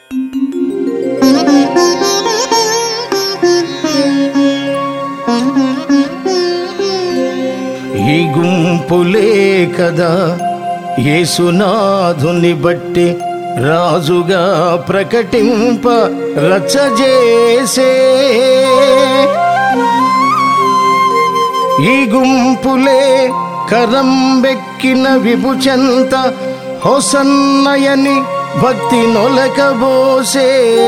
ఈ గుంపులే కదా యేసునాథుని బట్టి రాజుగా ప్రకటింప రచ్చజేసే ఈ గుంపులే కరంబెక్కిన విభుచంత హొసన్నయని భక్తి నొలకబోసే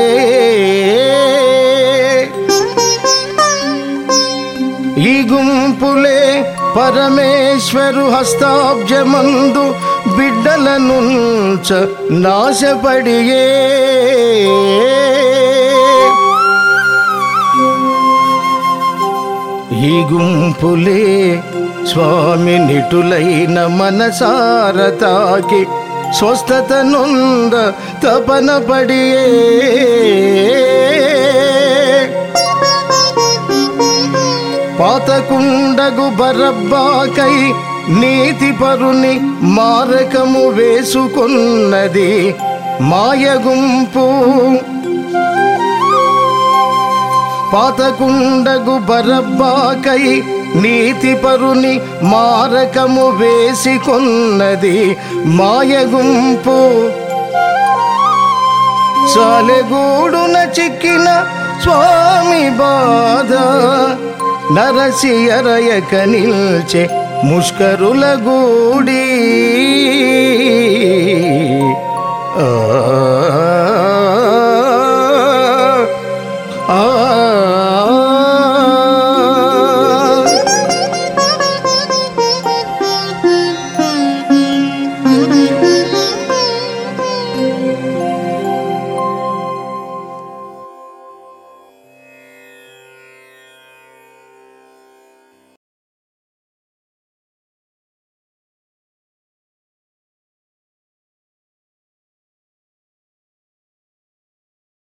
ఈ గుంపులే పరమేశ్వరు హస్తాబ్జమందు బిడ్డలనుంచ నాశపడియే ఈ గుంపులే స్వామి నిటులైన మనసారతాకి స్వస్థత నొంద తపన పడియే పాతకుండగు బరబ్బాకై నీతి పరుని మారకము వేసుకున్నది మాయగుంపు పాతకుండగు బరబ్బాకై నీతి పరుని మారకము వేసికొన్నది మాయగుంపు సాలెగూడున చిక్కిన స్వామి బాధ నరసి అరయక నిల్చే ముష్కరుల గూడి ఆ